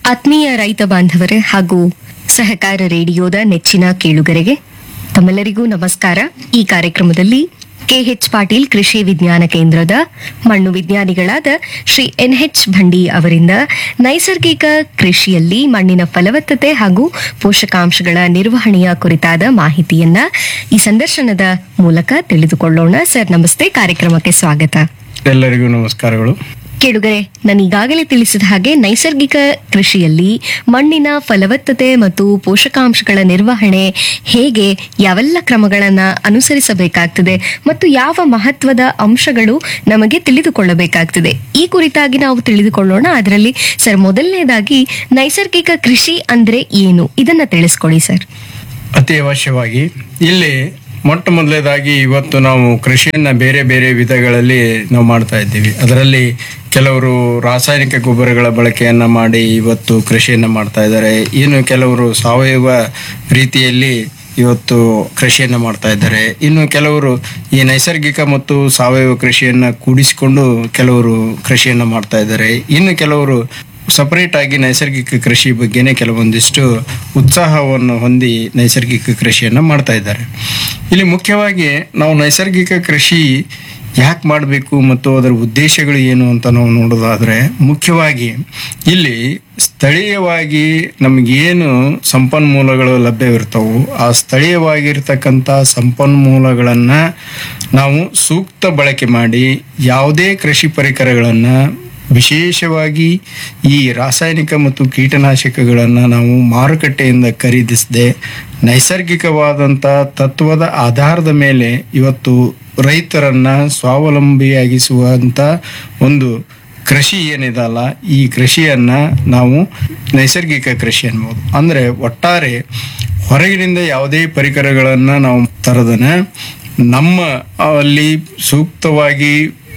ಆತ್ಮೀಯ ರೈತ ಬಾಂಧವರೇ ಹಾಗೂ ಸಹಕಾರ ರೇಡಿಯೋದ ನೆಚ್ಚಿನ ಕೇಳುಗರಿಗೆ ತಮ್ಮೆಲ್ಲರಿಗೂ ನಮಸ್ಕಾರ ಈ ಕಾರ್ಯಕ್ರಮದಲ್ಲಿ ಕೆಎಚ್ ಪಾಟೀಲ್ ಕೃಷಿ ವಿಜ್ಞಾನ ಕೇಂದ್ರದ ಮಣ್ಣು ವಿಜ್ಞಾನಿಗಳಾದ ಶ್ರೀ ಎನ್ಎಚ್ ಭಂಡಿ ಅವರಿಂದ ನೈಸರ್ಗಿಕ ಕೃಷಿಯಲ್ಲಿ ಮಣ್ಣಿನ ಫಲವತ್ತತೆ ಹಾಗೂ ಪೋಷಕಾಂಶಗಳ ನಿರ್ವಹಣೆಯ ಕುರಿತಾದ ಮಾಹಿತಿಯನ್ನ ಈ ಸಂದರ್ಶನದ ಮೂಲಕ ತಿಳಿದುಕೊಳ್ಳೋಣ ಸರ್ ನಮಸ್ತೆ ಕಾರ್ಯಕ್ರಮಕ್ಕೆ ಸ್ವಾಗತ ಎಲ್ಲರಿಗೂ ನಮಸ್ಕಾರಗಳು ಕೇಳುಗರೆ ನಾನು ಈಗಾಗಲೇ ತಿಳಿಸಿದ ಹಾಗೆ ನೈಸರ್ಗಿಕ ಕೃಷಿಯಲ್ಲಿ ಮಣ್ಣಿನ ಫಲವತ್ತತೆ ಮತ್ತು ಪೋಷಕಾಂಶಗಳ ನಿರ್ವಹಣೆ ಹೇಗೆ ಯಾವೆಲ್ಲ ಕ್ರಮಗಳನ್ನ ಅನುಸರಿಸಬೇಕಾಗ್ತದೆ ಮತ್ತು ಯಾವ ಮಹತ್ವದ ಅಂಶಗಳು ನಮಗೆ ತಿಳಿದುಕೊಳ್ಳಬೇಕಾಗ್ತದೆ ಈ ಕುರಿತಾಗಿ ನಾವು ತಿಳಿದುಕೊಳ್ಳೋಣ ಅದರಲ್ಲಿ ಸರ್ ಮೊದಲನೇದಾಗಿ ನೈಸರ್ಗಿಕ ಕೃಷಿ ಅಂದ್ರೆ ಏನು ಇದನ್ನ ತಿಳಿಸ್ಕೊಡಿ ಸರ್ ಅತಿ ಅವಶ್ಯವಾಗಿ ಇಲ್ಲಿ ಮೊಟ್ಟ ಮೊದಲನೇದಾಗಿ ಇವತ್ತು ನಾವು ಕೃಷಿಯನ್ನ ಬೇರೆ ಬೇರೆ ವಿಧಗಳಲ್ಲಿ ನಾವು ಮಾಡ್ತಾ ಇದ್ದೀವಿ ಅದರಲ್ಲಿ ಕೆಲವರು ರಾಸಾಯನಿಕ ಗೊಬ್ಬರಗಳ ಬಳಕೆಯನ್ನ ಮಾಡಿ ಇವತ್ತು ಕೃಷಿಯನ್ನ ಮಾಡ್ತಾ ಇದ್ದಾರೆ ಇನ್ನು ಕೆಲವರು ಸಾವಯವ ರೀತಿಯಲ್ಲಿ ಇವತ್ತು ಕೃಷಿಯನ್ನ ಮಾಡ್ತಾ ಇದ್ದಾರೆ ಇನ್ನು ಕೆಲವರು ಈ ನೈಸರ್ಗಿಕ ಮತ್ತು ಸಾವಯವ ಕೃಷಿಯನ್ನ ಕೂಡಿಸಿಕೊಂಡು ಕೆಲವರು ಕೃಷಿಯನ್ನ ಮಾಡ್ತಾ ಇದ್ದಾರೆ ಇನ್ನು ಕೆಲವರು ಸಪರೇಟ್ ಆಗಿ ನೈಸರ್ಗಿಕ ಕೃಷಿ ಬಗ್ಗೆನೇ ಕೆಲವೊಂದಿಷ್ಟು ಉತ್ಸಾಹವನ್ನು ಹೊಂದಿ ನೈಸರ್ಗಿಕ ಕೃಷಿಯನ್ನು ಮಾಡ್ತಾ ಇದ್ದಾರೆ ಇಲ್ಲಿ ಮುಖ್ಯವಾಗಿ ನಾವು ನೈಸರ್ಗಿಕ ಕೃಷಿ ಯಾಕೆ ಮಾಡಬೇಕು ಮತ್ತು ಅದರ ಉದ್ದೇಶಗಳು ಏನು ಅಂತ ನಾವು ನೋಡೋದಾದ್ರೆ ಮುಖ್ಯವಾಗಿ ಇಲ್ಲಿ ಸ್ಥಳೀಯವಾಗಿ ನಮಗೇನು ಸಂಪನ್ಮೂಲಗಳು ಲಭ್ಯವಿರ್ತವು ಆ ಸ್ಥಳೀಯವಾಗಿರ್ತಕ್ಕಂಥ ಸಂಪನ್ಮೂಲಗಳನ್ನು ನಾವು ಸೂಕ್ತ ಬಳಕೆ ಮಾಡಿ ಯಾವುದೇ ಕೃಷಿ ಪರಿಕರಗಳನ್ನು ವಿಶೇಷವಾಗಿ ಈ ರಾಸಾಯನಿಕ ಮತ್ತು ಕೀಟನಾಶಕಗಳನ್ನು ನಾವು ಮಾರುಕಟ್ಟೆಯಿಂದ ಖರೀದಿಸದೆ ನೈಸರ್ಗಿಕವಾದಂಥ ತತ್ವದ ಆಧಾರದ ಮೇಲೆ ಇವತ್ತು ರೈತರನ್ನ ಸ್ವಾವಲಂಬಿಯಾಗಿಸುವಂಥ ಒಂದು ಕೃಷಿ ಏನಿದಲ್ಲ ಈ ಕೃಷಿಯನ್ನ ನಾವು ನೈಸರ್ಗಿಕ ಕೃಷಿ ಅನ್ಬೋದು ಅಂದ್ರೆ ಒಟ್ಟಾರೆ ಹೊರಗಿನಿಂದ ಯಾವುದೇ ಪರಿಕರಗಳನ್ನ ನಾವು ತರದನ ನಮ್ಮ ಅಲ್ಲಿ ಸೂಕ್ತವಾಗಿ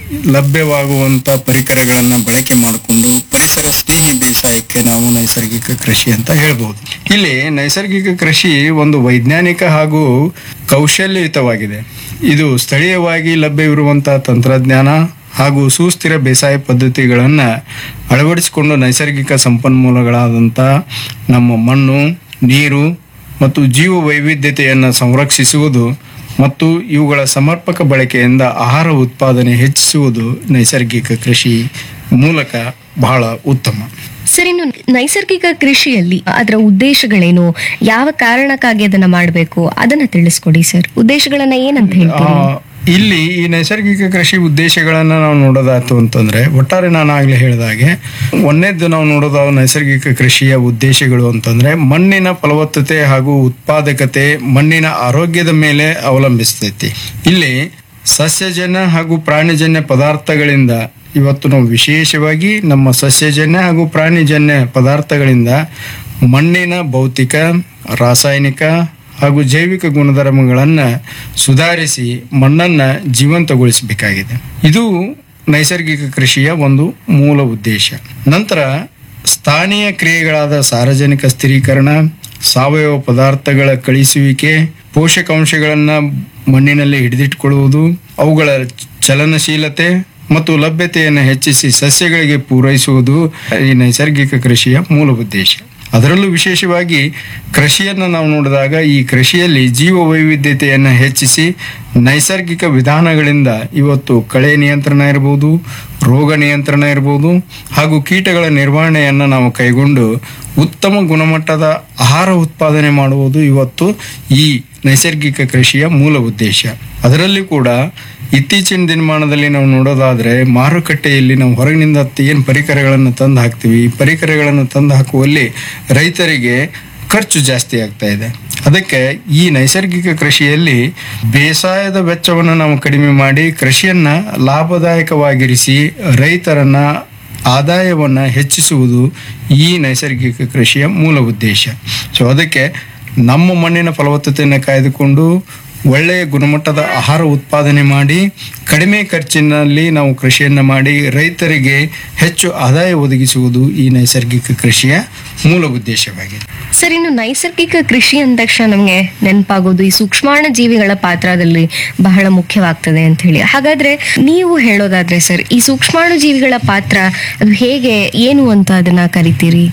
ಲಭ್ಯವಾಗುವಂತ ಪರಿಕರಗಳನ್ನ ಬಳಕೆ ಮಾಡಿಕೊಂಡು ಪರಿಸರ ಸ್ನೇಹಿ ಬೇಸಾಯಕ್ಕೆ ನಾವು ನೈಸರ್ಗಿಕ ಕೃಷಿ ಅಂತ ಹೇಳ್ಬೋದು ಇಲ್ಲಿ ನೈಸರ್ಗಿಕ ಕೃಷಿ ಒಂದು ವೈಜ್ಞಾನಿಕ ಹಾಗೂ ಕೌಶಲ್ಯಯುತವಾಗಿದೆ ಇದು ಸ್ಥಳೀಯವಾಗಿ ಲಭ್ಯವಿರುವಂತಹ ತಂತ್ರಜ್ಞಾನ ಹಾಗೂ ಸುಸ್ಥಿರ ಬೇಸಾಯ ಪದ್ಧತಿಗಳನ್ನು ಅಳವಡಿಸಿಕೊಂಡು ನೈಸರ್ಗಿಕ ಸಂಪನ್ಮೂಲಗಳಾದಂಥ ನಮ್ಮ ಮಣ್ಣು ನೀರು ಮತ್ತು ಜೀವ ವೈವಿಧ್ಯತೆಯನ್ನು ಸಂರಕ್ಷಿಸುವುದು ಮತ್ತು ಇವುಗಳ ಸಮರ್ಪಕ ಬಳಕೆಯಿಂದ ಆಹಾರ ಉತ್ಪಾದನೆ ಹೆಚ್ಚಿಸುವುದು ನೈಸರ್ಗಿಕ ಕೃಷಿ ಮೂಲಕ ಬಹಳ ಉತ್ತಮ ಸರ್ ಇನ್ನು ನೈಸರ್ಗಿಕ ಕೃಷಿಯಲ್ಲಿ ಅದರ ಉದ್ದೇಶಗಳೇನು ಯಾವ ಕಾರಣಕ್ಕಾಗಿ ಅದನ್ನ ಮಾಡಬೇಕು ಅದನ್ನ ತಿಳಿಸ್ಕೊಡಿ ಸರ್ ಉದ್ದೇಶಗಳನ್ನ ಏನಂತ ಆ, ಹೇಳ್ತೀರಿ ಇಲ್ಲಿ ಈ ನೈಸರ್ಗಿಕ ಕೃಷಿ ಉದ್ದೇಶಗಳನ್ನ ನಾವು ನೋಡೋದಾಯ್ತು ಅಂತಂದ್ರೆ ಒಟ್ಟಾರೆ ನಾನು ಆಗ್ಲೇ ಹೇಳಿದಾಗೆ ಒಂದನೇದ್ದು ನಾವು ನೋಡೋದು ನೈಸರ್ಗಿಕ ಕೃಷಿಯ ಉದ್ದೇಶಗಳು ಅಂತಂದ್ರೆ ಮಣ್ಣಿನ ಫಲವತ್ತತೆ ಹಾಗೂ ಉತ್ಪಾದಕತೆ ಮಣ್ಣಿನ ಆರೋಗ್ಯದ ಮೇಲೆ ಅವಲಂಬಿಸ್ತೈತಿ ಇಲ್ಲಿ ಸಸ್ಯಜನ್ಯ ಹಾಗೂ ಪ್ರಾಣಿಜನ್ಯ ಪದಾರ್ಥಗಳಿಂದ ಇವತ್ತು ನಾವು ವಿಶೇಷವಾಗಿ ನಮ್ಮ ಸಸ್ಯಜನ್ಯ ಹಾಗೂ ಪ್ರಾಣಿಜನ್ಯ ಪದಾರ್ಥಗಳಿಂದ ಮಣ್ಣಿನ ಭೌತಿಕ ರಾಸಾಯನಿಕ ಹಾಗೂ ಜೈವಿಕ ಗುಣಧರ್ಮಗಳನ್ನು ಸುಧಾರಿಸಿ ಮಣ್ಣನ್ನು ಜೀವಂತಗೊಳಿಸಬೇಕಾಗಿದೆ ಇದು ನೈಸರ್ಗಿಕ ಕೃಷಿಯ ಒಂದು ಮೂಲ ಉದ್ದೇಶ ನಂತರ ಸ್ಥಾನೀಯ ಕ್ರಿಯೆಗಳಾದ ಸಾರ್ವಜನಿಕ ಸ್ಥಿರೀಕರಣ ಸಾವಯವ ಪದಾರ್ಥಗಳ ಕಳಿಸುವಿಕೆ ಪೋಷಕಾಂಶಗಳನ್ನು ಮಣ್ಣಿನಲ್ಲಿ ಹಿಡಿದಿಟ್ಟುಕೊಳ್ಳುವುದು ಅವುಗಳ ಚಲನಶೀಲತೆ ಮತ್ತು ಲಭ್ಯತೆಯನ್ನು ಹೆಚ್ಚಿಸಿ ಸಸ್ಯಗಳಿಗೆ ಪೂರೈಸುವುದು ಈ ನೈಸರ್ಗಿಕ ಕೃಷಿಯ ಮೂಲ ಉದ್ದೇಶ ಅದರಲ್ಲೂ ವಿಶೇಷವಾಗಿ ಕೃಷಿಯನ್ನು ನಾವು ನೋಡಿದಾಗ ಈ ಕೃಷಿಯಲ್ಲಿ ಜೀವ ವೈವಿಧ್ಯತೆಯನ್ನು ಹೆಚ್ಚಿಸಿ ನೈಸರ್ಗಿಕ ವಿಧಾನಗಳಿಂದ ಇವತ್ತು ಕಳೆ ನಿಯಂತ್ರಣ ಇರಬಹುದು ರೋಗ ನಿಯಂತ್ರಣ ಇರಬಹುದು ಹಾಗೂ ಕೀಟಗಳ ನಿರ್ವಹಣೆಯನ್ನು ನಾವು ಕೈಗೊಂಡು ಉತ್ತಮ ಗುಣಮಟ್ಟದ ಆಹಾರ ಉತ್ಪಾದನೆ ಮಾಡುವುದು ಇವತ್ತು ಈ ನೈಸರ್ಗಿಕ ಕೃಷಿಯ ಮೂಲ ಉದ್ದೇಶ ಅದರಲ್ಲಿ ಕೂಡ ಇತ್ತೀಚಿನ ದಿನಮಾನದಲ್ಲಿ ನಾವು ನೋಡೋದಾದ್ರೆ ಮಾರುಕಟ್ಟೆಯಲ್ಲಿ ನಾವು ಹೊರಗಿನಿಂದ ಏನು ಪರಿಕರಗಳನ್ನು ತಂದು ಹಾಕ್ತೀವಿ ಈ ಪರಿಕರಗಳನ್ನು ತಂದು ಹಾಕುವಲ್ಲಿ ರೈತರಿಗೆ ಖರ್ಚು ಜಾಸ್ತಿ ಆಗ್ತಾ ಇದೆ ಅದಕ್ಕೆ ಈ ನೈಸರ್ಗಿಕ ಕೃಷಿಯಲ್ಲಿ ಬೇಸಾಯದ ವೆಚ್ಚವನ್ನು ನಾವು ಕಡಿಮೆ ಮಾಡಿ ಕೃಷಿಯನ್ನ ಲಾಭದಾಯಕವಾಗಿರಿಸಿ ರೈತರನ್ನ ಆದಾಯವನ್ನು ಹೆಚ್ಚಿಸುವುದು ಈ ನೈಸರ್ಗಿಕ ಕೃಷಿಯ ಮೂಲ ಉದ್ದೇಶ ಸೊ ಅದಕ್ಕೆ ನಮ್ಮ ಮಣ್ಣಿನ ಫಲವತ್ತತೆಯನ್ನು ಕಾಯ್ದುಕೊಂಡು ಒಳ್ಳೆಯ ಗುಣಮಟ್ಟದ ಆಹಾರ ಉತ್ಪಾದನೆ ಮಾಡಿ ಕಡಿಮೆ ಖರ್ಚಿನಲ್ಲಿ ನಾವು ಕೃಷಿಯನ್ನು ಮಾಡಿ ರೈತರಿಗೆ ಹೆಚ್ಚು ಆದಾಯ ಒದಗಿಸುವುದು ಈ ನೈಸರ್ಗಿಕ ಕೃಷಿಯ ಮೂಲ ಉದ್ದೇಶವಾಗಿದೆ ಸರ್ ಇನ್ನು ನೈಸರ್ಗಿಕ ಕೃಷಿ ಅಂದ ತಕ್ಷಣ ನಮಗೆ ನೆನಪಾಗೋದು ಈ ಸೂಕ್ಷ್ಮಾಣ ಜೀವಿಗಳ ಪಾತ್ರದಲ್ಲಿ ಬಹಳ ಮುಖ್ಯವಾಗ್ತದೆ ಅಂತ ಹೇಳಿ ಹಾಗಾದ್ರೆ ನೀವು ಹೇಳೋದಾದ್ರೆ ಸರ್ ಈ ಸೂಕ್ಷ್ಮಾಣು ಜೀವಿಗಳ ಪಾತ್ರ ಅದು ಹೇಗೆ ಏನು ಅಂತ ಅದನ್ನ ಕರಿತೀರಿ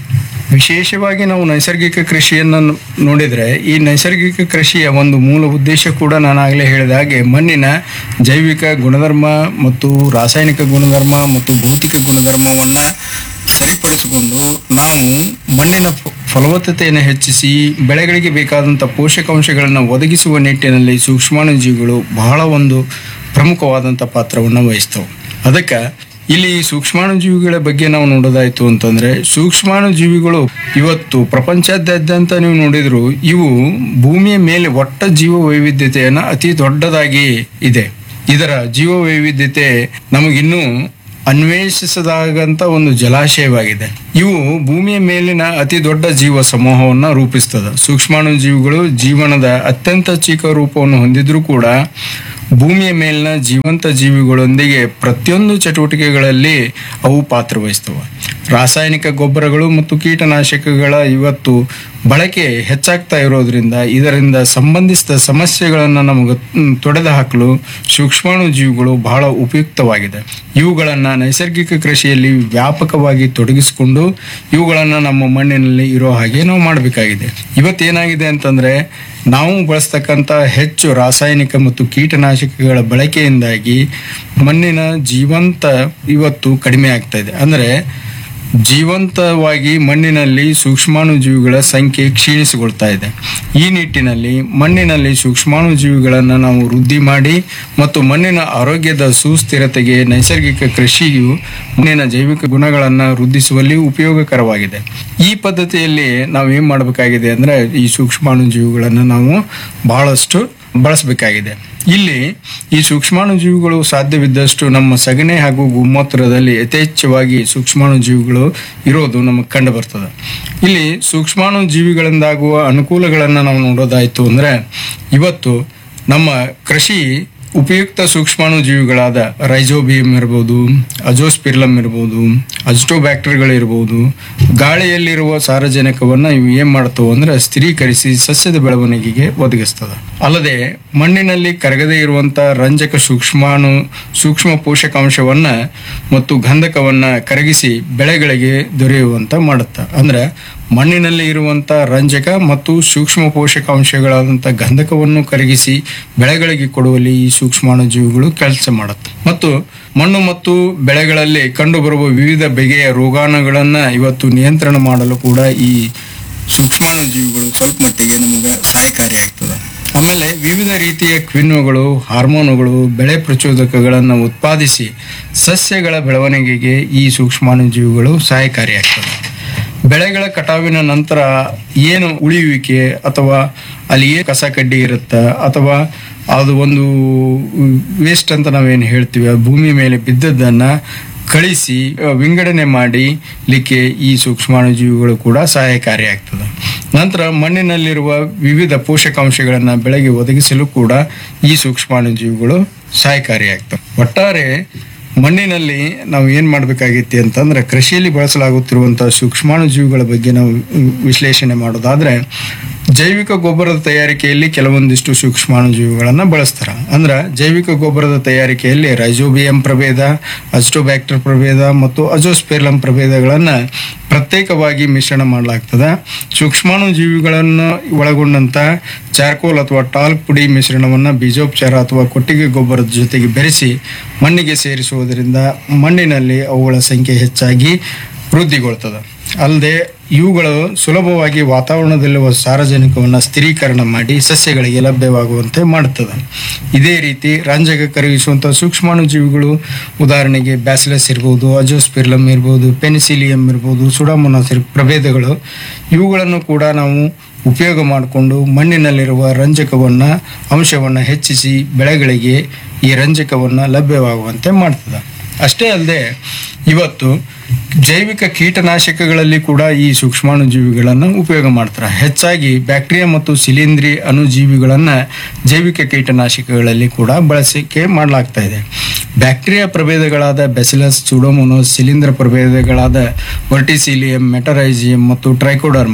ವಿಶೇಷವಾಗಿ ನಾವು ನೈಸರ್ಗಿಕ ಕೃಷಿಯನ್ನು ನ- ನೋಡಿದರೆ ಈ ನೈಸರ್ಗಿಕ ಕೃಷಿಯ ಒಂದು ಮೂಲ ಉದ್ದೇಶ ಕೂಡ ನಾನು ಆಗಲೇ ಹೇಳಿದ ಹಾಗೆ ಮಣ್ಣಿನ ಜೈವಿಕ ಗುಣಧರ್ಮ ಮತ್ತು ರಾಸಾಯನಿಕ ಗುಣಧರ್ಮ ಮತ್ತು ಭೌತಿಕ ಗುಣಧರ್ಮವನ್ನು ಸರಿಪಡಿಸಿಕೊಂಡು ನಾವು ಮಣ್ಣಿನ ಫ- ಫಲವತ್ತತೆಯನ್ನು ಹೆಚ್ಚಿಸಿ ಬೆಳೆಗಳಿಗೆ ಬೇಕಾದಂಥ ಪೋಷಕಾಂಶಗಳನ್ನು ಒದಗಿಸುವ ನಿಟ್ಟಿನಲ್ಲಿ ಸೂಕ್ಷ್ಮಾಣುಜೀವಿಗಳು ಬಹಳ ಒಂದು ಪ್ರಮುಖವಾದಂಥ ಪಾತ್ರವನ್ನು ವಹಿಸ್ತವೆ ಅದಕ್ಕೆ ಇಲ್ಲಿ ಈ ಸೂಕ್ಷ್ಮಾಣುಜೀವಿಗಳ ಬಗ್ಗೆ ನಾವು ನೋಡೋದಾಯ್ತು ಅಂತಂದ್ರೆ ಸೂಕ್ಷ್ಮಾಣುಜೀವಿಗಳು ಇವತ್ತು ಪ್ರಪಂಚದಾದ್ಯಂತ ನೀವು ನೋಡಿದ್ರು ಇವು ಭೂಮಿಯ ಮೇಲೆ ಒಟ್ಟ ಜೀವ ವೈವಿಧ್ಯತೆಯನ್ನು ಅತಿ ದೊಡ್ಡದಾಗಿ ಇದೆ ಇದರ ಜೀವ ವೈವಿಧ್ಯತೆ ನಮಗಿನ್ನೂ ಅನ್ವೇಷಿಸದಾಗಂತ ಒಂದು ಜಲಾಶಯವಾಗಿದೆ ಇವು ಭೂಮಿಯ ಮೇಲಿನ ಅತಿ ದೊಡ್ಡ ಜೀವ ಸಮೂಹವನ್ನು ರೂಪಿಸ್ತದೆ ಸೂಕ್ಷ್ಮಾಣು ಜೀವಿಗಳು ಜೀವನದ ಅತ್ಯಂತ ಚಿಕ್ಕ ರೂಪವನ್ನು ಹೊಂದಿದ್ರೂ ಕೂಡ ಭೂಮಿಯ ಮೇಲಿನ ಜೀವಂತ ಜೀವಿಗಳೊಂದಿಗೆ ಪ್ರತಿಯೊಂದು ಚಟುವಟಿಕೆಗಳಲ್ಲಿ ಅವು ಪಾತ್ರವಹಿಸ್ತವೆ ರಾಸಾಯನಿಕ ಗೊಬ್ಬರಗಳು ಮತ್ತು ಕೀಟನಾಶಕಗಳ ಇವತ್ತು ಬಳಕೆ ಹೆಚ್ಚಾಗ್ತಾ ಇರೋದ್ರಿಂದ ಇದರಿಂದ ಸಂಬಂಧಿಸಿದ ಸಮಸ್ಯೆಗಳನ್ನು ನಮಗೆ ತೊಡೆದು ಹಾಕಲು ಸೂಕ್ಷ್ಮಾಣು ಜೀವಿಗಳು ಬಹಳ ಉಪಯುಕ್ತವಾಗಿದೆ ಇವುಗಳನ್ನು ನೈಸರ್ಗಿಕ ಕೃಷಿಯಲ್ಲಿ ವ್ಯಾಪಕವಾಗಿ ತೊಡಗಿಸಿಕೊಂಡು ಇವುಗಳನ್ನು ನಮ್ಮ ಮಣ್ಣಿನಲ್ಲಿ ಇರೋ ಹಾಗೆ ನಾವು ಮಾಡಬೇಕಾಗಿದೆ ಇವತ್ತೇನಾಗಿದೆ ಅಂತಂದ್ರೆ ನಾವು ಬಳಸ್ತಕ್ಕಂಥ ಹೆಚ್ಚು ರಾಸಾಯನಿಕ ಮತ್ತು ಕೀಟನಾಶಕಗಳ ಬಳಕೆಯಿಂದಾಗಿ ಮಣ್ಣಿನ ಜೀವಂತ ಇವತ್ತು ಕಡಿಮೆ ಆಗ್ತಾ ಇದೆ ಅಂದರೆ ಜೀವಂತವಾಗಿ ಮಣ್ಣಿನಲ್ಲಿ ಸೂಕ್ಷ್ಮಾಣುಜೀವಿಗಳ ಸಂಖ್ಯೆ ಕ್ಷೀಣಿಸಿಕೊಳ್ತಾ ಇದೆ ಈ ನಿಟ್ಟಿನಲ್ಲಿ ಮಣ್ಣಿನಲ್ಲಿ ಸೂಕ್ಷ್ಮಾಣುಜೀವಿಗಳನ್ನು ನಾವು ವೃದ್ಧಿ ಮಾಡಿ ಮತ್ತು ಮಣ್ಣಿನ ಆರೋಗ್ಯದ ಸುಸ್ಥಿರತೆಗೆ ನೈಸರ್ಗಿಕ ಕೃಷಿಯು ಮಣ್ಣಿನ ಜೈವಿಕ ಗುಣಗಳನ್ನು ವೃದ್ಧಿಸುವಲ್ಲಿ ಉಪಯೋಗಕರವಾಗಿದೆ ಈ ಪದ್ಧತಿಯಲ್ಲಿ ನಾವು ಏನ್ ಮಾಡಬೇಕಾಗಿದೆ ಅಂದ್ರೆ ಈ ಸೂಕ್ಷ್ಮಾಣುಜೀವಿಗಳನ್ನು ನಾವು ಬಹಳಷ್ಟು ಬಳಸಬೇಕಾಗಿದೆ ಇಲ್ಲಿ ಈ ಸೂಕ್ಷ್ಮಾಣುಜೀವಿಗಳು ಸಾಧ್ಯವಿದ್ದಷ್ಟು ನಮ್ಮ ಸಗಣಿ ಹಾಗೂ ಗುಮ್ಮೂತ್ರದಲ್ಲಿ ಯಥೇಚ್ಛವಾಗಿ ಸೂಕ್ಷ್ಮಾಣುಜೀವಿಗಳು ಇರೋದು ನಮಗೆ ಕಂಡು ಬರ್ತದೆ ಇಲ್ಲಿ ಸೂಕ್ಷ್ಮಾಣುಜೀವಿಗಳಿಂದಾಗುವ ಅನುಕೂಲಗಳನ್ನು ನಾವು ನೋಡೋದಾಯ್ತು ಅಂದ್ರೆ ಇವತ್ತು ನಮ್ಮ ಕೃಷಿ ಉಪಯುಕ್ತ ಸೂಕ್ಷ್ಮಾಣುಜೀವಿಗಳಾದ ರೈಜೋಬಿಯಂ ಇರ್ಬೋದು ಅಜೋಸ್ಪಿರ್ಲಮ್ ಇರ್ಬೋದು ಅಜಿಟೋಬ್ಯಾಕ್ಟರ್ಗಳು ಇರ್ಬೋದು ಗಾಳಿಯಲ್ಲಿರುವ ಸಾರಜನಕವನ್ನು ಇವು ಏನ್ ಮಾಡ್ತವೆ ಅಂದ್ರೆ ಸ್ಥಿರೀಕರಿಸಿ ಸಸ್ಯದ ಬೆಳವಣಿಗೆಗೆ ಒದಗಿಸ್ತದೆ ಅಲ್ಲದೆ ಮಣ್ಣಿನಲ್ಲಿ ಕರಗದೇ ಇರುವಂತ ರಂಜಕ ಸೂಕ್ಷ್ಮಾಣು ಸೂಕ್ಷ್ಮ ಪೋಷಕಾಂಶವನ್ನ ಮತ್ತು ಗಂಧಕವನ್ನ ಕರಗಿಸಿ ಬೆಳೆಗಳಿಗೆ ದೊರೆಯುವಂತ ಮಾಡುತ್ತೆ ಅಂದ್ರೆ ಮಣ್ಣಿನಲ್ಲಿ ಇರುವಂತ ರಂಜಕ ಮತ್ತು ಸೂಕ್ಷ್ಮ ಪೋಷಕಾಂಶಗಳಾದಂಥ ಗಂಧಕವನ್ನು ಕರಗಿಸಿ ಬೆಳೆಗಳಿಗೆ ಕೊಡುವಲ್ಲಿ ಈ ಸೂಕ್ಷ್ಮಾಣುಜೀವಿಗಳು ಕೆಲಸ ಮಾಡುತ್ತೆ ಮತ್ತು ಮಣ್ಣು ಮತ್ತು ಬೆಳೆಗಳಲ್ಲಿ ಕಂಡುಬರುವ ವಿವಿಧ ಬಗೆಯ ರೋಗಾಣುಗಳನ್ನ ಇವತ್ತು ನಿಯಂತ್ರಣ ಮಾಡಲು ಕೂಡ ಈ ಸೂಕ್ಷ್ಮಾಣುಜೀವಿಗಳು ಸ್ವಲ್ಪ ಮಟ್ಟಿಗೆ ನಮಗೆ ಸಹಾಯಕಾರಿಯಾಗ್ತದೆ ಆಮೇಲೆ ವಿವಿಧ ರೀತಿಯ ಕ್ವಿನ್ನುಗಳು ಹಾರ್ಮೋನುಗಳು ಬೆಳೆ ಪ್ರಚೋದಕಗಳನ್ನು ಉತ್ಪಾದಿಸಿ ಸಸ್ಯಗಳ ಬೆಳವಣಿಗೆಗೆ ಈ ಸೂಕ್ಷ್ಮಾಣುಜೀವಿಗಳು ಸಹಾಯಕಾರಿಯಾಗ್ತದೆ ಬೆಳೆಗಳ ಕಟಾವಿನ ನಂತರ ಏನು ಉಳಿಯುವಿಕೆ ಅಥವಾ ಅಲ್ಲಿ ಏನು ಕಸ ಕಡ್ಡಿ ಇರುತ್ತ ಅಥವಾ ಅದು ಒಂದು ವೇಸ್ಟ್ ಅಂತ ನಾವೇನು ಹೇಳ್ತೀವಿ ಆ ಭೂಮಿ ಮೇಲೆ ಬಿದ್ದದ್ದನ್ನ ಕಳಿಸಿ ಅಹ್, ವಿಂಗಡಣೆ ಮಾಡಿ ಲಿಕ್ಕೆ ಈ ಸೂಕ್ಷ್ಮಾಣುಜೀವಿಗಳು ಕೂಡ ಸಹಾಯಕಾರಿಯಾಗ್ತದೆ ನಂತರ ಮಣ್ಣಿನಲ್ಲಿರುವ ವಿವಿಧ ಪೋಷಕಾಂಶಗಳನ್ನು ಬೆಳೆಗೆ ಒದಗಿಸಲು ಕೂಡ ಈ ಸೂಕ್ಷ್ಮಾಣುಜೀವಿಗಳು ಸಹಾಯಕಾರಿಯಾಗ್ತವೆ ಒಟ್ಟಾರೆ ಮಣ್ಣಿನಲ್ಲಿ ನಾವು ಏನು ಮಾಡಬೇಕಾಗಿತ್ತು ಅಂತಂದ್ರೆ ಕೃಷಿಯಲ್ಲಿ ಬಳಸಲಾಗುತ್ತಿರುವಂತಹ ಸೂಕ್ಷ್ಮಾಣುಜೀವಿಗಳ ಬಗ್ಗೆ ನಾವು ವಿ- ವಿಶ್ಲೇಷಣೆ ಮಾಡೋದಾದ್ರೆ ಜೈವಿಕ ಗೊಬ್ಬರದ ತಯಾರಿಕೆಯಲ್ಲಿ ಕೆಲವೊಂದಿಷ್ಟು ಸೂಕ್ಷ್ಮಾಣುಜೀವಿಗಳನ್ನು ಬಳಸ್ತಾರೆ ಅಂದ್ರೆ ಜೈವಿಕ ಗೊಬ್ಬರದ ತಯಾರಿಕೆಯಲ್ಲಿ ರೈಜೋಬಿಯಂ ಪ್ರಭೇದ ಅಸ್ಟೋಬ್ಯಾಕ್ಟರ್ ಪ್ರಭೇದ ಮತ್ತು ಅಜೋಸ್ಪೆರ್ಲಂ ಪ್ರಭೇದಗಳನ್ನು ಪ್ರತ್ಯೇಕವಾಗಿ ಮಿಶ್ರಣ ಮಾಡಲಾಗ್ತದೆ ಸೂಕ್ಷ್ಮಾಣುಜೀವಿಗಳನ್ನು ಒಳಗೊಂಡಂತ ಚಾರ್ಕೋಲ್ ಅಥವಾ ಟಾಲ್ಕ್ ಪುಡಿ ಮಿಶ್ರಣವನ್ನು ಬೀಜೋಪಚಾರ ಅಥವಾ ಕೊಟ್ಟಿಗೆ ಗೊಬ್ಬರದ ಜೊತೆಗೆ ಬೆರೆಸಿ ಮಣ್ಣಿಗೆ ಸೇರಿಸುವುದರಿಂದ ಮಣ್ಣಿನಲ್ಲಿ ಅವುಗಳ ಸಂಖ್ಯೆ ಹೆಚ್ಚಾಗಿ ವೃದ್ಧಿಗೊಳ್ತದೆ ಅಲ್ಲದೆ ಇವುಗಳು ಸುಲಭವಾಗಿ ವಾತಾವರಣದಲ್ಲಿರುವ ಸಾರಜನಕವನ್ನು ಸ್ಥಿರೀಕರಣ ಮಾಡಿ ಸಸ್ಯಗಳಿಗೆ ಲಭ್ಯವಾಗುವಂತೆ ಮಾಡುತ್ತದೆ ಇದೇ ರೀತಿ ರಂಜಕ ಕರಗಿಸುವಂಥ ಸೂಕ್ಷ್ಮಾಣುಜೀವಿಗಳು ಉದಾಹರಣೆಗೆ ಬ್ಯಾಸಿಲಸ್ ಇರ್ಬೋದು ಅಜೋಸ್ಪಿರ್ಲಮ್ ಇರ್ಬೋದು ಪೆನಿಸಿಲಿಯಂ ಇರ್ಬೋದು ಸುಡಾಮೊನಾಸ್ ಪ್ರಭೇದಗಳು ಇವುಗಳನ್ನು ಕೂಡ ನಾವು ಉಪಯೋಗ ಮಾಡಿಕೊಂಡು ಮಣ್ಣಿನಲ್ಲಿರುವ ರಂಜಕವನ್ನು ಅಂಶವನ್ನು ಹೆಚ್ಚಿಸಿ ಬೆಳೆಗಳಿಗೆ ಈ ರಂಜಕವನ್ನು ಲಭ್ಯವಾಗುವಂತೆ ಮಾಡ್ತದೆ ಅಷ್ಟೇ ಅಲ್ಲದೆ ಇವತ್ತು ಜೈವಿಕ ಕೀಟನಾಶಕಗಳಲ್ಲಿ ಕೂಡ ಈ ಸೂಕ್ಷ್ಮಾಣುಜೀವಿಗಳನ್ನು ಉಪಯೋಗ ಮಾಡ್ತಾರೆ ಹೆಚ್ಚಾಗಿ ಬ್ಯಾಕ್ಟೀರಿಯಾ ಮತ್ತು ಶಿಲೀಂಧ್ರಿ ಅಣುಜೀವಿಗಳನ್ನು ಜೈವಿಕ ಕೀಟನಾಶಕಗಳಲ್ಲಿ ಕೂಡ ಬಳಸಿಕೆ ಮಾಡಲಾಗ್ತಾ ಇದೆ ಬ್ಯಾಕ್ಟೀರಿಯಾ ಪ್ರಭೇದಗಳಾದ ಬೆಸಿಲಸ್ ಸುಡೋಮೊನೋಸ್ ಶಿಲೀಂಧ್ರ ಪ್ರಭೇದಗಳಾದ ವರ್ಟಿಸಿಲಿಯಂ ಮೆಟರೈಜಿಯಂ ಮತ್ತು ಟ್ರೈಕೋಡರ್ಮಾ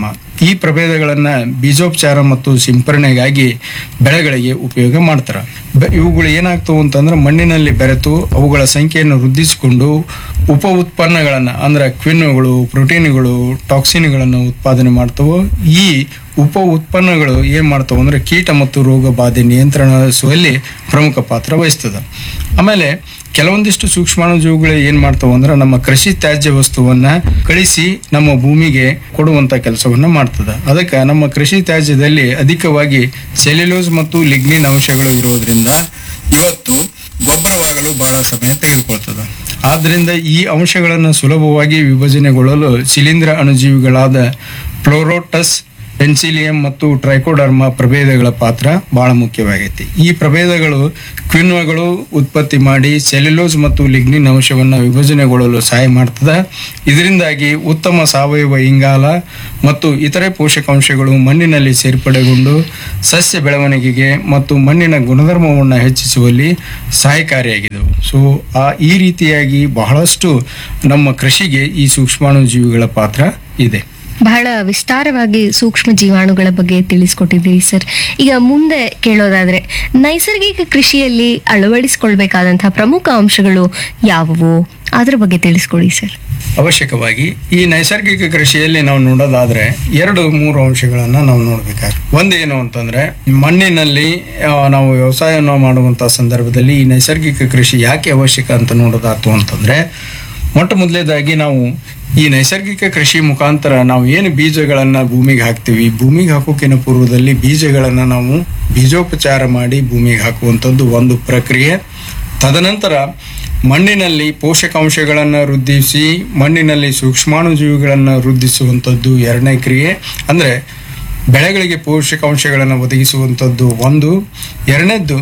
ಈ ಪ್ರಭೇದಗಳನ್ನ ಬೀಜೋಪಚಾರ ಮತ್ತು ಸಿಂಪರಣೆಗಾಗಿ ಬೆಳೆಗಳಿಗೆ ಉಪಯೋಗ ಮಾಡ್ತಾರೆ ಬೆ- ಇವುಗಳು ಏನಾಗ್ತವು ಅಂತಂದ್ರೆ ಮಣ್ಣಿನಲ್ಲಿ ಬೆರೆತು ಅವುಗಳ ಸಂಖ್ಯೆಯನ್ನು ವೃದ್ಧಿಸಿಕೊಂಡು ಉಪ ಉತ್ಪನ್ನಗಳನ್ನ ಅಂದ್ರೆ ಕ್ವಿನ್ಗಳು ಪ್ರೋಟೀನ್ಗಳು ಟಾಕ್ಸಿನ್ಗಳನ್ನು ಉತ್ಪಾದನೆ ಮಾಡ್ತವು ಈ ಉಪ ಉತ್ಪನ್ನಗಳು ಏನ್ ಮಾಡ್ತಾವ ಅಂದ್ರೆ ಕೀಟ ಮತ್ತು ರೋಗ ಬಾಧೆ ನಿಯಂತ್ರಿಸುವಲ್ಲಿ ಪ್ರಮುಖ ಪಾತ್ರ ವಹಿಸ್ತದೆ ಆಮೇಲೆ ಕೆಲವೊಂದಿಷ್ಟು ಸೂಕ್ಷ್ಮಾಣುಜೀವಿಗಳು ಏನ್ ಮಾಡ್ತಾವ ಅಂದ್ರೆ ನಮ್ಮ ಕೃಷಿ ತ್ಯಾಜ್ಯ ವಸ್ತುವನ್ನ ಕಳಿಸಿ ನಮ್ಮ ಭೂಮಿಗೆ ಕೊಡುವಂತ ಕೆಲಸವನ್ನ ಮಾಡ್ತದೆ ಅದಕ್ಕೆ ನಮ್ಮ ಕೃಷಿ ತ್ಯಾಜ್ಯದಲ್ಲಿ ಅಧಿಕವಾಗಿ ಸೆಲ್ಯುಲೋಸ್ ಮತ್ತು ಲಿಗ್ನಿನ್ ಅಂಶಗಳು ಇರೋದ್ರಿಂದ ಇವತ್ತು ಗೊಬ್ಬರವಾಗಲು ಬಹಳ ಸಮಯ ತೆಗೆದುಕೊಳ್ತದೆ ಆದ್ರಿಂದ ಈ ಅಂಶಗಳನ್ನು ಸುಲಭವಾಗಿ ವಿಭಜನೆಗೊಳ್ಳಲು ಶಿಲೀಂಧ್ರ ಅಣುಜೀವಿಗಳಾದ ಫ್ಲೋರೋಟಸ್ ಪೆನ್ಸಿಲಿಯಂ ಮತ್ತು ಟ್ರೈಕೋಡರ್ಮಾ ಪ್ರಭೇದಗಳ ಪಾತ್ರ ಬಹಳ ಮುಖ್ಯವಾಗೈತಿ ಈ ಪ್ರಭೇದಗಳು ಕ್ವಿನ್ವಗಳು ಉತ್ಪತ್ತಿ ಮಾಡಿ ಸೆಲ್ಯುಲೋಸ್ ಮತ್ತು ಲಿಗ್ನಿನ್ ಅಂಶವನ್ನು ವಿಭಜನೆಗೊಳ್ಳಲು ಸಹಾಯ ಮಾಡ್ತದೆ ಇದರಿಂದಾಗಿ ಉತ್ತಮ ಸಾವಯವ ಇಂಗಾಲ ಮತ್ತು ಇತರೆ ಪೋಷಕಾಂಶಗಳು ಮಣ್ಣಿನಲ್ಲಿ ಸೇರ್ಪಡೆಗೊಂಡು ಸಸ್ಯ ಬೆಳವಣಿಗೆಗೆ ಮತ್ತು ಮಣ್ಣಿನ ಗುಣಧರ್ಮವನ್ನು ಹೆಚ್ಚಿಸುವಲ್ಲಿ ಸಹಾಯಕಾರಿಯಾಗಿದ್ದವು ಸೊ ಆ ಈ ರೀತಿಯಾಗಿ ಬಹಳಷ್ಟು ನಮ್ಮ ಕೃಷಿಗೆ ಈ ಸೂಕ್ಷ್ಮಾಣು ಜೀವಿಗಳ ಪಾತ್ರ ಇದೆ ಬಹಳ ವಿಸ್ತಾರವಾಗಿ ಸೂಕ್ಷ್ಮ ಜೀವಾಣುಗಳ ಬಗ್ಗೆ ತಿಳಿಸ್ಕೊಟ್ಟಿದ್ದೀರಿ ಸರ್ ಈಗ ಮುಂದೆ ಕೇಳೋದಾದ್ರೆ ನೈಸರ್ಗಿಕ ಕೃಷಿಯಲ್ಲಿ ಅಳವಡಿಸಿಕೊಳ್ಬೇಕಾದಂತಹ ಪ್ರಮುಖ ಅಂಶಗಳು ಯಾವುವು ಅದ್ರ ಬಗ್ಗೆ ತಿಳಿಸ್ಕೊಡಿ ಸರ್ ಅವಶ್ಯಕವಾಗಿ ಈ ನೈಸರ್ಗಿಕ ಕೃಷಿಯಲ್ಲಿ ನಾವು ನೋಡೋದಾದ್ರೆ ಎರಡು ಮೂರು ಅಂಶಗಳನ್ನ ನಾವು ನೋಡ್ಬೇಕಾದ್ರೆ ಒಂದೇನು ಅಂತಂದ್ರೆ ಮಣ್ಣಿನಲ್ಲಿ ಆ, ನಾವು ವ್ಯವಸಾಯವನ್ನು ಮಾಡುವಂತ ಸಂದರ್ಭದಲ್ಲಿ ಈ ನೈಸರ್ಗಿಕ ಕೃಷಿ ಯಾಕೆ ಅವಶ್ಯಕ ಅಂತ ನೋಡೋದಾತು ಅಂತಂದ್ರೆ ಮೊಟ್ಟ ಮೊದಲೇದಾಗಿ ನಾವು ಈ ನೈಸರ್ಗಿಕ ಕೃಷಿ ಮುಖಾಂತರ ನಾವು ಏನು ಬೀಜಗಳನ್ನ ಭೂಮಿಗೆ ಹಾಕ್ತಿವಿ ಭೂಮಿಗೆ ಹಾಕೋಕಿನ ಪೂರ್ವದಲ್ಲಿ ಬೀಜಗಳನ್ನ ನಾವು ಬೀಜೋಪಚಾರ ಮಾಡಿ ಭೂಮಿಗೆ ಹಾಕುವಂಥದ್ದು ಒಂದು ಪ್ರಕ್ರಿಯೆ ತದನಂತರ ಮಣ್ಣಿನಲ್ಲಿ ಪೋಷಕಾಂಶಗಳನ್ನು ವೃದ್ಧಿಸಿ ಮಣ್ಣಿನಲ್ಲಿ ಸೂಕ್ಷ್ಮಾಣುಜೀವಿಗಳನ್ನು ವೃದ್ಧಿಸುವಂಥದ್ದು ಎರಡನೇ ಕ್ರಿಯೆ ಅಂದರೆ ಬೆಳೆಗಳಿಗೆ ಪೋಷಕಾಂಶಗಳನ್ನು ಒದಗಿಸುವಂಥದ್ದು ಒಂದು ಎರಡನೇದ್ದು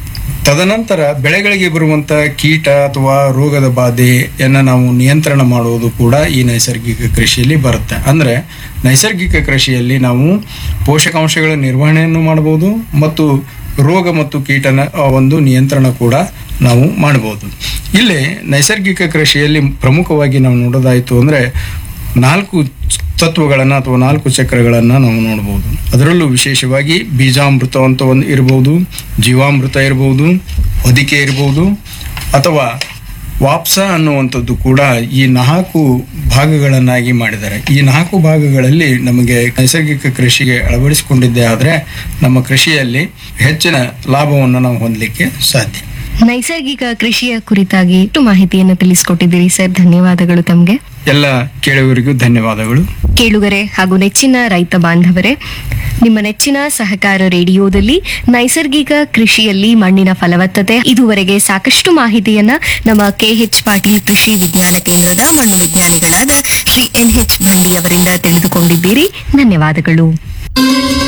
ತದನಂತರ ಬೆಳೆಗಳಿಗೆ ಬರುವಂತ ಕೀಟ ಅಥವಾ ರೋಗದ ಬಾಧೆಯನ್ನು ನಾವು ನಿಯಂತ್ರಣ ಮಾಡುವುದು ಕೂಡ ಈ ನೈಸರ್ಗಿಕ ಕೃಷಿಯಲ್ಲಿ ಬರುತ್ತೆ ಅಂದ್ರೆ ನೈಸರ್ಗಿಕ ಕೃಷಿಯಲ್ಲಿ ನಾವು ಪೋಷಕಾಂಶಗಳ ನಿರ್ವಹಣೆಯನ್ನು ಮಾಡಬಹುದು ಮತ್ತು ರೋಗ ಮತ್ತು ಕೀಟನ ಆ, ಒಂದು ನಿಯಂತ್ರಣ ಕೂಡ ನಾವು ಮಾಡಬಹುದು ಇಲ್ಲಿ ನೈಸರ್ಗಿಕ ಕೃಷಿಯಲ್ಲಿ ಪ್ರಮುಖವಾಗಿ ನಾವು ನೋಡೋದಾಯಿತು ಅಂದ್ರೆ ನಾಲ್ಕು ತತ್ವಗಳನ್ನು ಅಥವಾ ನಾಲ್ಕು ಚಕ್ರಗಳನ್ನು ನಾವು ನೋಡಬಹುದು ಅದರಲ್ಲೂ ವಿಶೇಷವಾಗಿ ಬೀಜಾಮೃತ ಅಂತ ಒಂದು ಇರಬಹುದು ಜೀವಾಮೃತ ಇರಬಹುದು ಹೊದಿಕೆ ಇರಬಹುದು ಅಥವಾ ವಾಪ್ಸ ಅನ್ನುವಂಥದ್ದು ಕೂಡ ಈ ನಾಲ್ಕು ಭಾಗಗಳನ್ನಾಗಿ ಮಾಡಿದ್ದಾರೆ ಈ ನಾಲ್ಕು ಭಾಗಗಳಲ್ಲಿ ನಮಗೆ ನೈಸರ್ಗಿಕ ಕೃಷಿಗೆ ಅಳವಡಿಸಿಕೊಂಡಿದ್ದೇ ಆದರೆ ನಮ್ಮ ಕೃಷಿಯಲ್ಲಿ ಹೆಚ್ಚಿನ ಲಾಭವನ್ನು ನಾವು ಹೊಂದಲಿಕ್ಕೆ ಸಾಧ್ಯ ನೈಸರ್ಗಿಕ ಕೃಷಿಯ ಕುರಿತಾಗಿ ಇಷ್ಟು ಮಾಹಿತಿಯನ್ನು ತಿಳಿಸ್ಕೊಟ್ಟಿದ್ದೀರಿ ಸರ್ ಧನ್ಯವಾದಗಳು ತಮಗೆ ಎಲ್ಲ ಕೇಳುವರಿಗೂ ಧನ್ಯವಾದಗಳು ಕೇಳುಗರೆ ಹಾಗೂ ನೆಚ್ಚಿನ ರೈತ ಬಾಂಧವರೇ ನಿಮ್ಮ ನೆಚ್ಚಿನ ಸಹಕಾರ ರೇಡಿಯೋದಲ್ಲಿ ನೈಸರ್ಗಿಕ ಕೃಷಿಯಲ್ಲಿ ಮಣ್ಣಿನ ಫಲವತ್ತತೆ ಇದುವರೆಗೆ ಸಾಕಷ್ಟು ಮಾಹಿತಿಯನ್ನ ನಮ್ಮ ಕೆಎಚ್ ಪಾಟೀಲ್ ಕೃಷಿ ವಿಜ್ಞಾನ ಕೇಂದ್ರದ ಮಣ್ಣು ವಿಜ್ಞಾನಿಗಳಾದ ಶ್ರೀ ಎನ್ ಎಚ್ ಬಂಡಿ ಅವರಿಂದ ತಿಳಿದುಕೊಂಡಿದ್ದೀರಿ ಧನ್ಯವಾದಗಳು